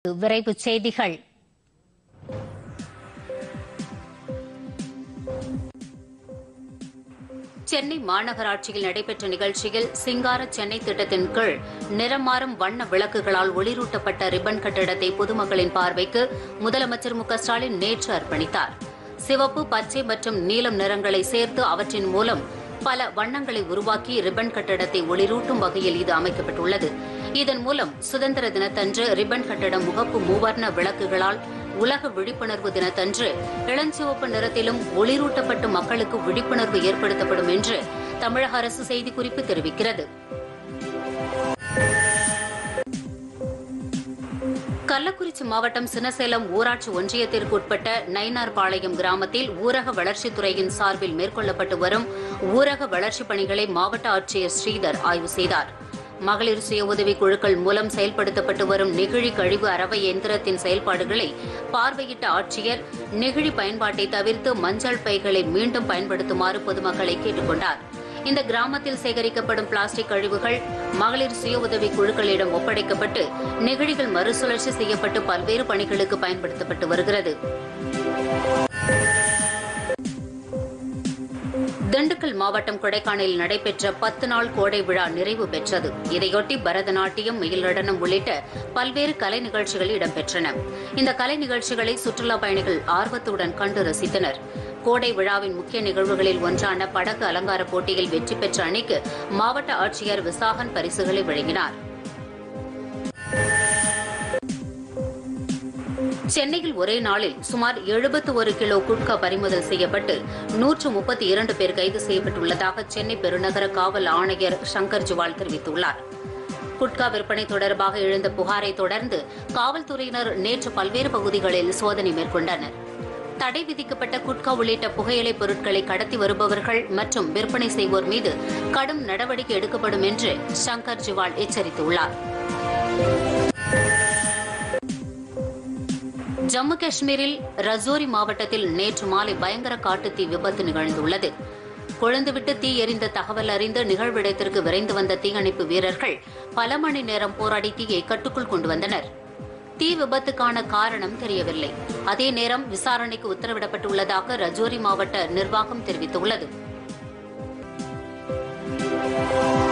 விரைவுச் செய்திகள் சென்னை மாநகராட்சியில் நடைபெற்ற நிகழ்ச்சியில் சிங்கார சென்னை திட்டத்தின் கீழ் நிறமாறும் வண்ண விளக்குகளால் ஒளிரூட்டப்பட்ட ரிப்பன் கட்டிடத்தை பொதுமக்களின் பார்வைக்கு முதலமைச்சர் மு க ஸ்டாலின் நேற்று அர்ப்பணித்தார் சிவப்பு பச்சை மற்றும் நீலம் நிறங்களை சேர்த்து அவற்றின் மூலம் பல வண்ணங்களை உருவாக்கி ரிப்பன் கட்டிடத்தை ஒளிரூட்டும் வகையில் இது அமைக்கப்பட்டுள்ளது இதன் மூலம் சுதந்திர தினத்தன்று ரிப்பன் கட்டிடம் முகப்பு மூவர்ண விளக்குகளால் உலக விழிப்புணர்வு தினத்தன்று இளஞ்சிவப்பு நிறத்திலும் ஒளிரூட்டப்பட்டு மக்களுக்கு விழிப்புணர்வு ஏற்படுத்தப்படும் என்று தமிழக அரசு செய்திக்குறிப்பு தெரிவிக்கிறது கள்ளக்குறிச்சி மாவட்டம் சினசேலம் ஊராட்சி ஒன்றியத்திற்கு உட்பட்ட நயினார்பாளையம் கிராமத்தில் ஊரக வளர்ச்சித்துறையின் சார்பில் மேற்கொள்ளப்பட்டு வரும் ஊரக வளர்ச்சிப் பணிகளை மாவட்ட ஆட்சியர் ஸ்ரீதர் ஆய்வு செய்தார் மகளிர் சுய உதவி குழுக்கள் மூலம் செயல்படுத்தப்பட்டு வரும் நெகிழி கழிவு அரவை எந்திரத்தின் செயல்பாடுகளை பார்வையிட்ட ஆட்சியர் நெகிழி பயன்பாட்டை தவிர்த்து மஞ்சள் பைகளை மீண்டும் பயன்படுத்துமாறு பொதுமக்களை கேட்டுக் கொண்டார் இந்த கிராமத்தில் சேகரிக்கப்படும் பிளாஸ்டிக் கழிவுகள் மகளிர் சுய உதவி குழுக்களிடம் ஒப்படைக்கப்பட்டு நெகிழிகள் மறுசுழற்சி செய்யப்பட்டு பல்வேறு பணிகளுக்கு பயன்படுத்தப்பட்டு வருகிறது திண்டுக்கல் மாவட்டம் கொடைக்கானலில் நடைபெற்ற பத்து நாள் கோடை விழா நிறைவு பெற்றது இதையொட்டி பரதநாட்டியம் மயில் நடனம் உள்ளிட்ட பல்வேறு கலை நிகழ்ச்சிகள் இடம்பெற்றன இந்த கலை நிகழ்ச்சிகளை சுற்றுலா பயணிகள் ஆர்வத்துடன் கண்டு ரசித்தனர் கோடை விழாவின் முக்கிய நிகழ்வுகளில் ஒன்றான படகு அலங்கார போட்டியில் வெற்றி பெற்ற அணிக்கு மாவட்ட ஆட்சியர் விசாகன் பரிசுகளை வழங்கினார் சென்னையில் ஒரே நாளில் சுமார் எழுபத்து ஒரு கிலோ குட்கா பறிமுதல் செய்யப்பட்டு நூற்று முப்பத்தி இரண்டு பேர் கைது செய்யப்பட்டுள்ளதாக சென்னை பெருநகர காவல் ஆணையர் சங்கர் ஜுவால் தெரிவித்துள்ளார் குட்கா விற்பனை தொடர்பாக எழுந்த புகாரை தொடர்ந்து காவல்துறையினர் நேற்று பல்வேறு பகுதிகளில் சோதனை மேற்கொண்டனர் தடை விதிக்கப்பட்ட குட்கா உள்ளிட்ட புகையிலை பொருட்களை கடத்தி வருபவர்கள் மற்றும் விற்பனை செய்வோர் மீது கடும் நடவடிக்கை எடுக்கப்படும் என்று சங்கர் ஜிவால் எச்சரித்துள்ளார் ஜம்மு காஷ்மீரில் ரஜோரி மாவட்டத்தில் நேற்று மாலை பயங்கர காட்டுத்தீ விபத்து நிகழ்ந்துள்ளது கொழுந்துவிட்டு தீ எரிந்த தகவல் அறிந்து நிகழ்விடத்திற்கு விரைந்து வந்த தீயணைப்பு வீரர்கள் பல மணி நேரம் போராடி தீயை கட்டுக்குள் கொண்டு வந்தனர் தீ விபத்துக்கான காரணம் தெரியவில்லை அதே நேரம் விசாரணைக்கு உத்தரவிடப்பட்டுள்ளதாக ரஜோரி மாவட்ட நிர்வாகம் தெரிவித்துள்ளது